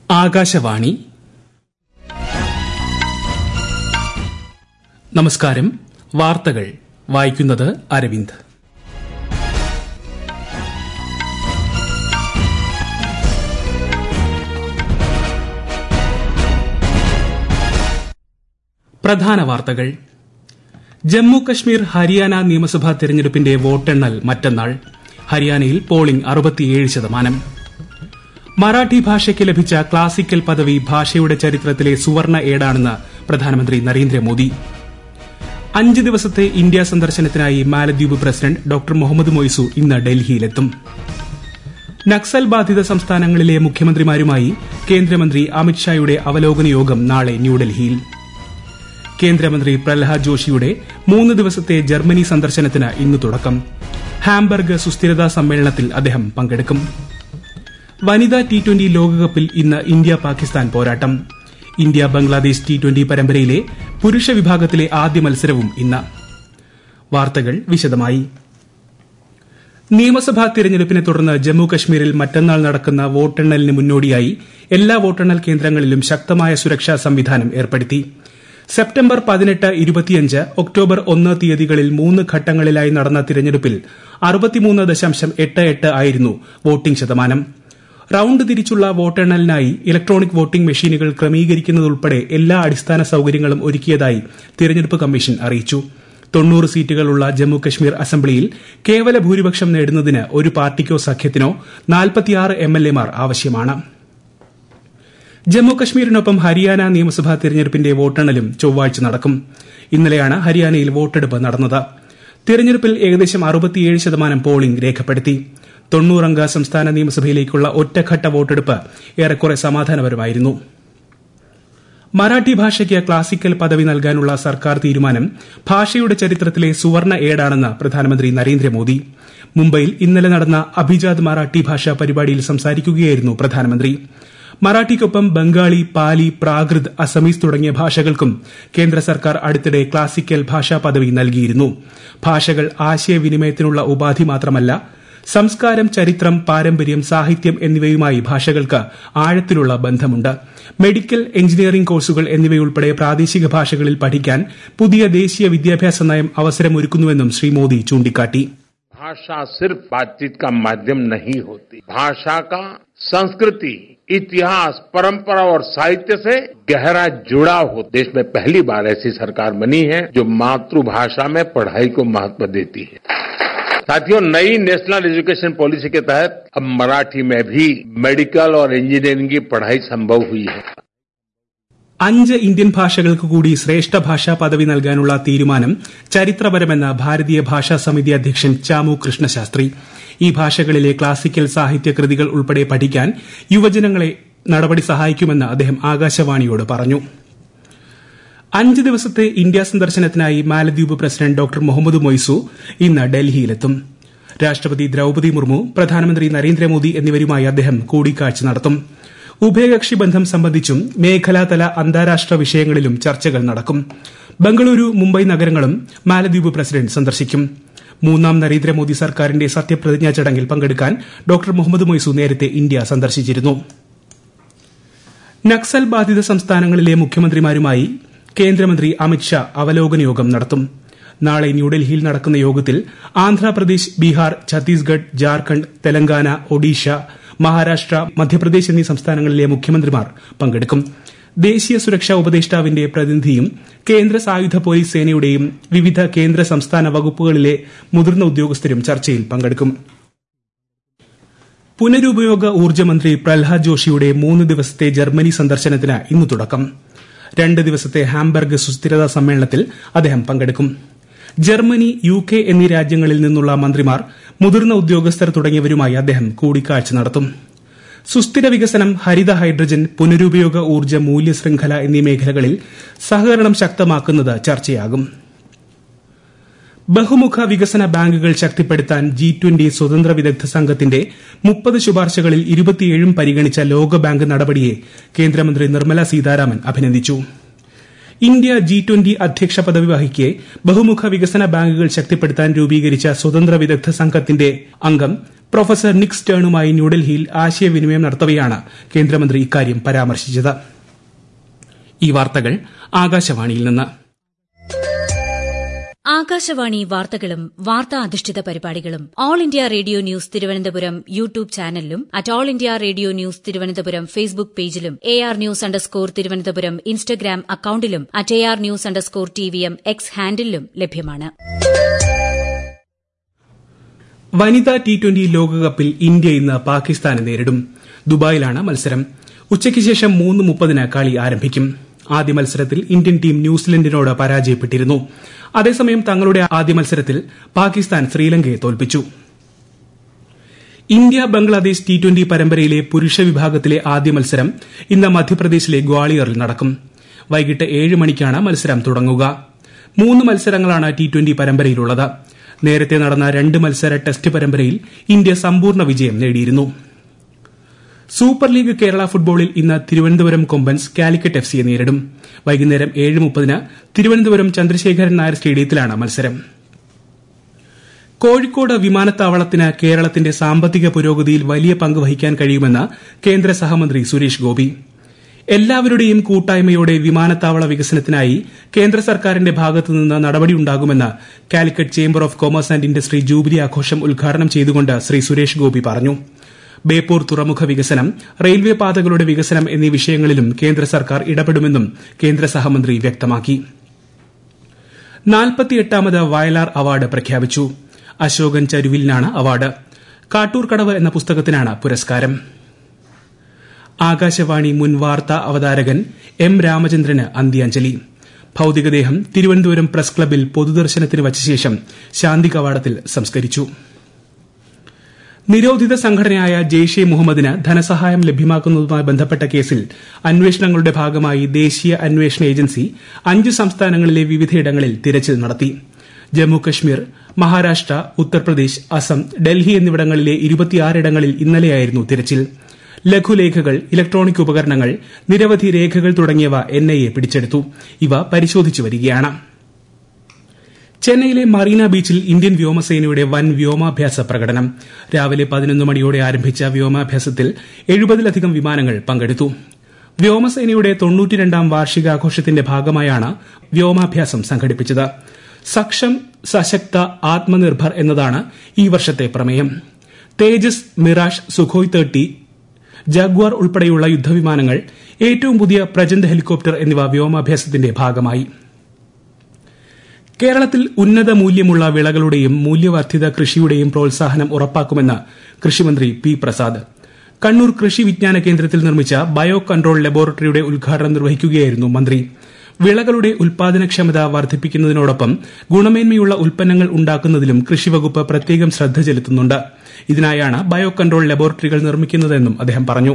ആകാശവാണി നമസ്കാരം വാർത്തകൾ വായിക്കുന്നത് അരവിന്ദ് പ്രധാന വാർത്തകൾ ജമ്മു കശ്മീർ ഹരിയാന നിയമസഭാ തെരഞ്ഞെടുപ്പിന്റെ വോട്ടെണ്ണൽ മറ്റന്നാൾ ഹരിയാനയിൽ പോളിംഗ് അറുപത്തിയേഴ് ശതമാനം മറാഠി ഭാഷയ്ക്ക് ലഭിച്ച ക്ലാസിക്കൽ പദവി ഭാഷയുടെ ചരിത്രത്തിലെ സുവർണ ഏടാണെന്ന് പ്രധാനമന്ത്രി നരേന്ദ്രമോദി അഞ്ച് ദിവസത്തെ ഇന്ത്യ സന്ദർശനത്തിനായി മാലദ്വീപ് പ്രസിഡന്റ് ഡോക്ടർ മുഹമ്മദ് മൊയ്സു ഇന്ന് ഡൽഹിയിലെത്തും നക്സൽ ബാധിത സംസ്ഥാനങ്ങളിലെ മുഖ്യമന്ത്രിമാരുമായി കേന്ദ്രമന്ത്രി അമിത്ഷായുടെ അവലോകന യോഗം നാളെ ന്യൂഡൽഹിയിൽ കേന്ദ്രമന്ത്രി പ്രഹ്ലാദ് ജോഷിയുടെ മൂന്ന് ദിവസത്തെ ജർമ്മനി സന്ദർശനത്തിന് ഇന്ന് തുടക്കം ഹാംബർഗ് സുസ്ഥിരതാ സമ്മേളനത്തിൽ അദ്ദേഹം പങ്കെടുക്കും വനിതാ ടി ട്വന്റി ലോകകപ്പിൽ ഇന്ന് ഇന്ത്യ പാകിസ്ഥാൻ പോരാട്ടം ഇന്ത്യ ബംഗ്ലാദേശ് ടി ട്വന്റി പരമ്പരയിലെ പുരുഷ വിഭാഗത്തിലെ ആദ്യ മത്സരവും ഇന്ന് വാർത്തകൾ വിശദമായി നിയമസഭാ തിരഞ്ഞെടുപ്പിനെ തുടർന്ന് ജമ്മു കശ്മീരിൽ മറ്റന്നാൾ നടക്കുന്ന വോട്ടെണ്ണലിന് മുന്നോടിയായി എല്ലാ വോട്ടെണ്ണൽ കേന്ദ്രങ്ങളിലും ശക്തമായ സുരക്ഷാ സംവിധാനം ഏർപ്പെടുത്തി സെപ്റ്റംബർ പതിനെട്ട് ഇരുപത്തിയഞ്ച് ഒക്ടോബർ ഒന്ന് തീയതികളിൽ മൂന്ന് ഘട്ടങ്ങളിലായി നടന്ന തിരഞ്ഞെടുപ്പിൽ അറുപത്തിമൂന്ന് ദശാംശം എട്ട് എട്ട് ആയിരുന്നു വോട്ടിംഗ് ശതമാനം റൌണ്ട് തിരിച്ചുള്ള വോട്ടെണ്ണലിനായി ഇലക്ട്രോണിക് വോട്ടിംഗ് മെഷീനുകൾ ക്രമീകരിക്കുന്നതുൾപ്പെടെ എല്ലാ അടിസ്ഥാന സൌകര്യങ്ങളും ഒരുക്കിയതായി തിരഞ്ഞെടുപ്പ് കമ്മീഷൻ അറിയിച്ചു തൊണ്ണൂറ് സീറ്റുകളുള്ള ജമ്മു കശ്മീർ അസംബ്ലിയിൽ കേവല ഭൂരിപക്ഷം നേടുന്നതിന് ഒരു പാർട്ടിക്കോ സഖ്യത്തിനോ നാൽപ്പത്തിയാറ് എംഎൽഎമാർ ആവശ്യമാണ് ജമ്മു കശ്മീരിനൊപ്പം ഹരിയാന നിയമസഭാ തെരഞ്ഞെടുപ്പിന്റെ വോട്ടെണ്ണലും ചൊവ്വാഴ്ച നടക്കും ഇന്നലെയാണ് ഹരിയാനയിൽ വോട്ടെടുപ്പ് നടന്നത് തെരഞ്ഞെടുപ്പിൽ ഏകദേശം അറുപത്തിയേഴ് ശതമാനം പോളിംഗ് രേഖപ്പെടുത്തി തൊണ്ണൂറംഗ സംസ്ഥാന നിയമസഭയിലേക്കുള്ള ഒറ്റഘട്ട വോട്ടെടുപ്പ് ഏറെക്കുറെ സമാധാനപരമായിരുന്നു മറാഠി ഭാഷയ്ക്ക് ക്ലാസിക്കൽ പദവി നൽകാനുള്ള സർക്കാർ തീരുമാനം ഭാഷയുടെ ചരിത്രത്തിലെ സുവർണ ഏടാണെന്ന് പ്രധാനമന്ത്രി നരേന്ദ്രമോദി മുംബൈയിൽ ഇന്നലെ നടന്ന അഭിജാത് മറാഠി ഭാഷാ പരിപാടിയിൽ സംസാരിക്കുകയായിരുന്നു പ്രധാനമന്ത്രി മറാഠിക്കൊപ്പം ബംഗാളി പാലി പ്രാകൃത് അസമീസ് തുടങ്ങിയ ഭാഷകൾക്കും കേന്ദ്ര സർക്കാർ അടുത്തിടെ ക്ലാസിക്കൽ ഭാഷാ പദവി നൽകിയിരുന്നു ഭാഷകൾ ആശയവിനിമയത്തിനുള്ള ഉപാധി മാത്രമല്ല സംസ്കാരം ചരിത്രം പാരമ്പര്യം സാഹിത്യം എന്നിവയുമായി ഭാഷകൾക്ക് ആഴത്തിലുള്ള ബന്ധമുണ്ട് മെഡിക്കൽ എഞ്ചിനീയറിംഗ് കോഴ്സുകൾ എന്നിവയുൾപ്പെടെ പ്രാദേശിക ഭാഷകളിൽ പഠിക്കാൻ പുതിയ ദേശീയ വിദ്യാഭ്യാസ നയം അവസരമൊരുക്കുന്നുവെന്നും ശ്രീ മോദി ചൂണ്ടിക്കാട്ടി भाषा सिर्फ बातचीत का माध्यम नहीं होती भाषा का संस्कृति इतिहास परंपरा और साहित्य से गहरा जुड़ाव हो देश में पहली बार ऐसी सरकार बनी है जो मातृभाषा में पढ़ाई को महत्व देती है साथियों नई नेशनल एजुकेशन पॉलिसी के तहत अब मराठी में भी मेडिकल और इंजीनियरिंग की पढ़ाई संभव हुई है അഞ്ച് ഇന്ത്യൻ ഭാഷകൾക്ക് കൂടി ശ്രേഷ്ഠ ഭാഷാ പദവി നൽകാനുള്ള തീരുമാനം ചരിത്രപരമെന്ന് ഭാരതീയ ഭാഷാ സമിതി അധ്യക്ഷൻ ചാമു കൃഷ്ണശാസ്ത്രി ഈ ഭാഷകളിലെ ക്ലാസിക്കൽ സാഹിത്യ കൃതികൾ ഉൾപ്പെടെ പഠിക്കാൻ യുവജനങ്ങളെ നടപടി സഹായിക്കുമെന്ന് അദ്ദേഹം ആകാശവാണിയോട് പറഞ്ഞു അഞ്ച് ദിവസത്തെ ഇന്ത്യ സന്ദർശനത്തിനായി മാലദ്വീപ് പ്രസിഡന്റ് ഡോക്ടർ മുഹമ്മദ് മൊയ്സു ഇന്ന് ഡൽഹിയിലെത്തും രാഷ്ട്രപതി ദ്രൌപതി മുർമു പ്രധാനമന്ത്രി നരേന്ദ്രമോദി എന്നിവരുമായി അദ്ദേഹം കൂടിക്കാഴ്ച നടത്തും ഉഭയകക്ഷി ബന്ധം സംബന്ധിച്ചും മേഖലാതല അന്താരാഷ്ട്ര വിഷയങ്ങളിലും ചർച്ചകൾ നടക്കും ബംഗളൂരു മുംബൈ നഗരങ്ങളും മാലദ്വീപ് പ്രസിഡന്റ് സന്ദർശിക്കും മൂന്നാം നരേന്ദ്രമോദി സർക്കാരിന്റെ സത്യപ്രതിജ്ഞാ ചടങ്ങിൽ പങ്കെടുക്കാൻ ഡോക്ടർ മുഹമ്മദ് മൊയ്സു നേരത്തെ ഇന്ത്യ സന്ദർശിച്ചിരുന്നു നക്സൽ ബാധിത സംസ്ഥാനങ്ങളിലെ മുഖ്യമന്ത്രിമാരുമായി കേന്ദ്രമന്ത്രി അമിത്ഷാ അവലോകന യോഗം നടത്തും നാളെ ന്യൂഡൽഹിയിൽ നടക്കുന്ന യോഗത്തിൽ ആന്ധ്രാപ്രദേശ് ബീഹാർ ഛത്തീസ്ഗഡ് ജാർഖണ്ഡ് തെലങ്കാന ഒഡീഷ മഹാരാഷ്ട്ര മധ്യപ്രദേശ് എന്നീ സംസ്ഥാനങ്ങളിലെ മുഖ്യമന്ത്രിമാർ പങ്കെടുക്കും ദേശീയ സുരക്ഷാ ഉപദേഷ്ടാവിന്റെ പ്രതിനിധിയും കേന്ദ്ര സായുധ പോലീസ് സേനയുടെയും വിവിധ കേന്ദ്ര സംസ്ഥാന വകുപ്പുകളിലെ മുതിർന്ന ഉദ്യോഗസ്ഥരും ചർച്ചയിൽ പങ്കെടുക്കും പുനരുപയോഗ ഊർജ്ജമന്ത്രി പ്രഹ്ലാദ് ജോഷിയുടെ മൂന്ന് ദിവസത്തെ ജർമ്മനി സന്ദർശനത്തിന് ഇന്ന് തുടക്കം രണ്ട് ദിവസത്തെ ഹാംബർഗ് സുസ്ഥിരതാ സമ്മേളനത്തിൽ അദ്ദേഹം പങ്കെടുക്കും ജർമ്മനി യു കെ എന്നീ രാജ്യങ്ങളിൽ നിന്നുള്ള മന്ത്രിമാർ മുതിർന്ന ഉദ്യോഗസ്ഥർ തുടങ്ങിയവരുമായി അദ്ദേഹം കൂടിക്കാഴ്ച നടത്തും സുസ്ഥിര വികസനം ഹരിത ഹൈഡ്രജൻ പുനരുപയോഗ ഊർജ്ജ മൂല്യ ശൃംഖല എന്നീ മേഖലകളിൽ സഹകരണം ശക്തമാക്കുന്നത് ചർച്ചയാകും ബഹുമുഖ വികസന ബാങ്കുകൾ ശക്തിപ്പെടുത്താൻ ജി ട്വന്റി സ്വതന്ത്ര വിദഗ്ധ സംഘത്തിന്റെ മുപ്പത് ശുപാർശകളിൽ ഇരുപത്തിയേഴും പരിഗണിച്ച ലോകബാങ്ക് നടപടിയെ കേന്ദ്രമന്ത്രി നിർമ്മല സീതാരാമൻ അഭിനന്ദിച്ചു ഇന്ത്യ ജി ട്വന്റി അധ്യക്ഷ പദവി വഹിക്കെ ബഹുമുഖ വികസന ബാങ്കുകൾ ശക്തിപ്പെടുത്താൻ രൂപീകരിച്ച സ്വതന്ത്ര വിദഗ്ധ സംഘത്തിന്റെ അംഗം പ്രൊഫസർ നിക് സ്റ്റേണുമായി ന്യൂഡൽഹിയിൽ ആശയവിനിമയം നടത്തവെയാണ് കേന്ദ്രമന്ത്രി ഇക്കാര്യം പരാമർശിച്ചത് ഈ വാർത്തകൾ ആകാശവാണിയിൽ നിന്ന് ആകാശവാണി വാർത്തകളും വാർത്താ അധിഷ്ഠിത പരിപാടികളും All India Radio news Thiruvananthapuram YouTube ചാനലിലും at All India Radio news Thiruvananthapuram Facebook പേജിലും A R news underscore Thiruvananthapuram Instagram അക്കൌണ്ടിലും at A R news underscore T V M X ഹാൻഡിലും ലഭ്യമാണ് വനിതാ ടി ട്വന്റി ലോകകപ്പിൽ ഇന്ത്യ ഇന്ന് പാകിസ്ഥാനെ നേരിടും ദുബായിലാണ് മത്സരം ഉച്ചയ്ക്ക് ശേഷം മൂന്ന് മുപ്പതിന് കളി ആരംഭിക്കും ആദ്യ മത്സരത്തിൽ ഇന്ത്യൻ ടീം ന്യൂസിലൻഡിനോട് പരാജയപ്പെട്ടിരുന്നു അതേസമയം തങ്ങളുടെ ആദ്യ മത്സരത്തിൽ പാകിസ്ഥാൻ ശ്രീലങ്കയെ തോൽപ്പിച്ചു ഇന്ത്യ ബംഗ്ലാദേശ് ടി ട്വന്റി പരമ്പരയിലെ പുരുഷ വിഭാഗത്തിലെ ആദ്യ മത്സരം ഇന്ന് മധ്യപ്രദേശിലെ ഗ്വാളിയറിൽ നടക്കും വൈകിട്ട് ഏഴ് മണിക്കാണ് മത്സരം തുടങ്ങുക മൂന്ന് മത്സരങ്ങളാണ് ടി ട്വന്റി പരമ്പരയിലുള്ളത് നേരത്തെ നടന്ന രണ്ട് മത്സര ടെസ്റ്റ് പരമ്പരയിൽ ഇന്ത്യ സമ്പൂർണ്ണ വിജയം നേടിയിരുന്നു സൂപ്പർ ലീഗ് കേരള ഫുട്ബോളിൽ ഇന്ന് തിരുവനന്തപുരം കൊമ്പൻസ് കാലിക്കറ്റ് എഫ് സിയെ നേരിടും വൈകുന്നേരം ഏഴ് മുപ്പതിന് തിരുവനന്തപുരം ചന്ദ്രശേഖരൻ നായർ സ്റ്റേഡിയത്തിലാണ് മത്സരം കോഴിക്കോട് വിമാനത്താവളത്തിന് കേരളത്തിന്റെ സാമ്പത്തിക പുരോഗതിയിൽ വലിയ പങ്ക് വഹിക്കാൻ കഴിയുമെന്ന് കേന്ദ്ര സഹമന്ത്രി സുരേഷ് ഗോപി എല്ലാവരുടെയും കൂട്ടായ്മയോടെ വിമാനത്താവള വികസനത്തിനായി കേന്ദ്ര സർക്കാരിന്റെ ഭാഗത്തുനിന്ന് നടപടിയുണ്ടാകുമെന്ന് Calicut chamber of commerce and industry jubilee ആഘോഷം ഉദ്ഘാടനം ചെയ്തുകൊണ്ട് ശ്രീ സുരേഷ് ഗോപി പറഞ്ഞു ബേപ്പൂർ തുറമുഖ വികസനം റെയിൽവേ പാതകളുടെ വികസനം എന്നീ വിഷയങ്ങളിലും കേന്ദ്ര സർക്കാർ ഇടപെടുമെന്നും കേന്ദ്ര സഹമന്ത്രി വ്യക്തമാക്കി നാൽപ്പത്തിയെട്ടാമത് വയലാർ അവാർഡ് പ്രഖ്യാപിച്ചു അശോകൻ ചരുവിലിനാണ് അവാർഡ് കാട്ടൂർ കടവ് എന്ന പുസ്തകത്തിനാണ് പുരസ്കാരം ആകാശവാണി മുൻ വാർത്താ അവതാരകൻ എം രാമചന്ദ്രന് അന്ത്യാഞ്ജലി ഭൌതികദേഹം തിരുവനന്തപുരം പ്രസ് ക്ലബിൽ പൊതുദർശനത്തിന് വച്ച ശേഷം ശാന്തി കവാടത്തിൽ സംസ്കരിച്ചു നിരോധിത സംഘടനയായ ജെയ്ഷെ മുഹമ്മദിന് ധനസഹായം ലഭ്യമാക്കുന്നതുമായി ബന്ധപ്പെട്ട കേസിൽ അന്വേഷണങ്ങളുടെ ഭാഗമായി ദേശീയ അന്വേഷണ ഏജൻസി അഞ്ച് സംസ്ഥാനങ്ങളിലെ വിവിധയിടങ്ങളിൽ തിരച്ചിൽ നടത്തി ജമ്മുകശ്മീർ മഹാരാഷ്ട്ര ഉത്തർപ്രദേശ് അസം ഡൽഹി എന്നിവിടങ്ങളിലെ ഇരുപത്തിയാറിടങ്ങളിൽ ഇന്നലെയായിരുന്നു തിരച്ചിൽ ലഘുലേഖകൾ ഇലക്ട്രോണിക് ഉപകരണങ്ങൾ നിരവധി രേഖകൾ തുടങ്ങിയവ എൻഐഎ പിടിച്ചെടുത്തു ഇവ പരിശോധിച്ചു വരികയാണ് ചെന്നൈയിലെ മറീന ബീച്ചിൽ ഇന്ത്യൻ വ്യോമസേനയുടെ വൻ വ്യോമാഭ്യാസ പ്രകടനം രാവിലെ പതിനൊന്ന് മണിയോടെ ആരംഭിച്ച വ്യോമാഭ്യാസത്തിൽ എഴുപതിലധികം വിമാനങ്ങൾ പങ്കെടുത്തു വ്യോമസേനയുടെ തൊണ്ണൂറ്റിരണ്ടാം വാർഷികാഘോഷത്തിന്റെ ഭാഗമായാണ് വ്യോമാഭ്യാസം സംഘടിപ്പിച്ചത് സക്ഷം സശക്ത ആത്മനിർഭർ എന്നതാണ് ഈ വർഷത്തെ പ്രമേയം Tejas Mirage Sukhoi thirty Jaguar ഉൾപ്പെടെയുള്ള യുദ്ധവിമാനങ്ങൾ ഏറ്റവും പുതിയ പ്രജന്ത് ഹെലികോപ്റ്റർ എന്നിവ വ്യോമാഭ്യാസത്തിന്റെ ഭാഗമായി കേരളത്തിൽ ഉന്നത മൂല്യമുള്ള വിളകളുടെയും മൂല്യവർദ്ധിത കൃഷിയുടെയും പ്രോത്സാഹനം ഉറപ്പാക്കുമെന്ന് കൃഷിമന്ത്രി പി പ്രസാദ് കണ്ണൂർ കൃഷി വിജ്ഞാന കേന്ദ്രത്തിൽ നിർമ്മിച്ച ബയോ കൺട്രോൾ ലബോറട്ടറിയുടെ ഉദ്ഘാടനം നിർവഹിക്കുകയായിരുന്നു മന്ത്രി വിളകളുടെ ഉൽപാദനക്ഷമത വർദ്ധിപ്പിക്കുന്നതിനോടൊപ്പം ഗുണമേന്മയുള്ള ഉൽപ്പന്നങ്ങൾ ഉണ്ടാക്കുന്നതിലും കൃഷിവകുപ്പ് പ്രത്യേകം ശ്രദ്ധ ചെലുത്തുന്നുണ്ട് ഇതിനായാണ് ബയോ കൺട്രോൾ ലബോറട്ടറികൾ നിർമ്മിക്കുന്നതെന്നും അദ്ദേഹം പറഞ്ഞു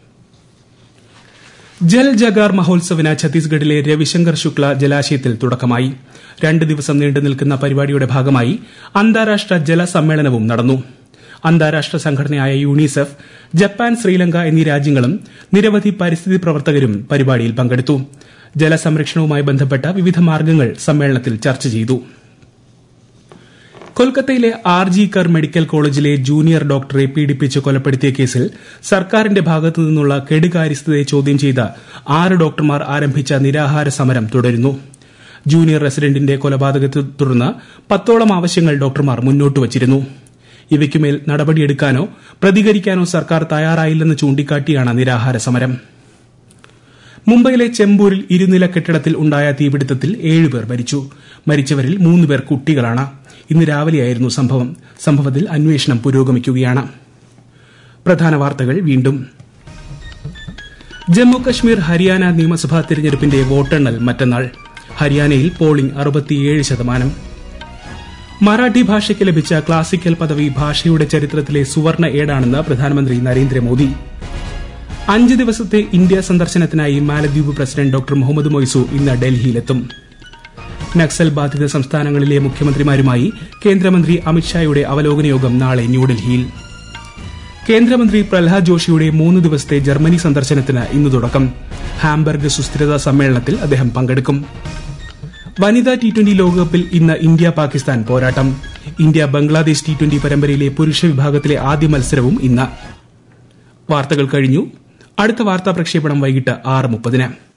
ജൽ ജഗാർ മഹോത്സവിന് ഛത്തീസ്ഗഡിലെ രവിശങ്കർ ശുക്ല ജലാശയത്തിൽ തുടക്കമായി രണ്ട് ദിവസം നീണ്ടു നിൽക്കുന്ന പരിപാടിയുടെ ഭാഗമായി അന്താരാഷ്ട്ര ജല സമ്മേളനവും നടന്നു അന്താരാഷ്ട്ര സംഘടനയായ യൂണിസെഫ് ജപ്പാൻ ശ്രീലങ്ക എന്നീ രാജ്യങ്ങളും നിരവധി പരിസ്ഥിതി പ്രവർത്തകരും പരിപാടിയിൽ പങ്കെടുത്തു ജലസംരക്ഷണവുമായി ബന്ധപ്പെട്ട വിവിധ മാർഗ്ഗങ്ങൾ സമ്മേളനത്തിൽ ചർച്ച ചെയ്തു കൊൽക്കത്തയിലെ R G Kar medical college junior ഡോക്ടറെ പീഡിപ്പിച്ച് കൊലപ്പെടുത്തിയ കേസിൽ സർക്കാരിന്റെ ഭാഗത്തു നിന്നുള്ള കെടുകാര്യസ്ഥതയെ ചോദ്യം ചെയ്ത ആറ് ഡോക്ടർമാർ ആരംഭിച്ച നിരാഹാര സമരം തുടരുന്നു ജൂനിയർ റെസിഡന്റിന്റെ കൊലപാതകത്തെ തുടർന്ന് പത്തോളം ആവശ്യങ്ങൾ ഡോക്ടർമാർ മുന്നോട്ട് വച്ചിരുന്നു ഇവയ്ക്കുമേൽ നടപടിയെടുക്കാനോ പ്രതികരിക്കാനോ സർക്കാർ തയ്യാറായില്ലെന്ന് ചൂണ്ടിക്കാട്ടിയാണ് നിരാഹാര സമരം മുംബൈയിലെ ചെമ്പൂരിൽ ഇരുനില കെട്ടിടത്തിൽ ഉണ്ടായ തീപിടുത്തത്തിൽ ഏഴുപേർ മരിച്ചു മരിച്ചവരിൽ മൂന്നുപേർ കുട്ടികളാണ് ഇന്ന് രാവിലെയായിരുന്നു സംഭവം സംഭവത്തിൽ അന്വേഷണം പുരോഗമിക്കുകയാണ് പ്രധാന വാർത്തകൾ വീണ്ടും ജമ്മു കശ്മീർ ഹരിയാന നിയമസഭാ തിരഞ്ഞെടുപ്പിന്റെ വോട്ടെണ്ണൽ മറ്റന്നാൾ ഹരിയാനയിൽ പോളിംഗ് അറുപത്തിയേഴ് ശതമാനം മറാഠി ഭാഷയ്ക്ക് ലഭിച്ച ക്ലാസിക്കൽ പദവി ഭാഷയുടെ ചരിത്രത്തിലെ സുവർണ ഏടാണെന്ന് പ്രധാനമന്ത്രി നരേന്ദ്രമോദി അഞ്ച് ദിവസത്തെ ഇന്ത്യ സന്ദർശനത്തിനായി മാലദ്വീപ് പ്രസിഡന്റ് ഡോക്ടർ മുഹമ്മദ് മൊയ്സു ഇന്ന് ഡൽഹിയിലെത്തും നക്സൽ ബാധിത സംസ്ഥാനങ്ങളിലെ മുഖ്യമന്ത്രിമാരുമായി കേന്ദ്രമന്ത്രി അമിത്ഷായുടെ അവലോകന യോഗം നാളെ ന്യൂഡൽഹിയിൽ കേന്ദ്രമന്ത്രി പ്രഹ്ലാദ് ജോഷിയുടെ മൂന്ന് ദിവസത്തെ ജർമ്മനി സന്ദർശനത്തിന് ഇന്ന് തുടക്കം ഹാംബർഗ് സുസ്ഥിരതാ സമ്മേളനത്തിൽ അദ്ദേഹം പങ്കെടുക്കും വനിതാ ടി ട്വന്റി ലോകകപ്പിൽ ഇന്ന് ഇന്ത്യ പാകിസ്ഥാൻ പോരാട്ടം ഇന്ത്യ ബംഗ്ലാദേശ് ടി ട്വന്റി പരമ്പരയിലെ പുരുഷ വിഭാഗത്തിലെ ആദ്യ മത്സരവും ഇന്ന് വാർത്തകൾ കഴിഞ്ഞു അടുത്ത വാർത്താ പ്രക്ഷേപണം വൈകിട്ട് ആറ് മുപ്പതിന്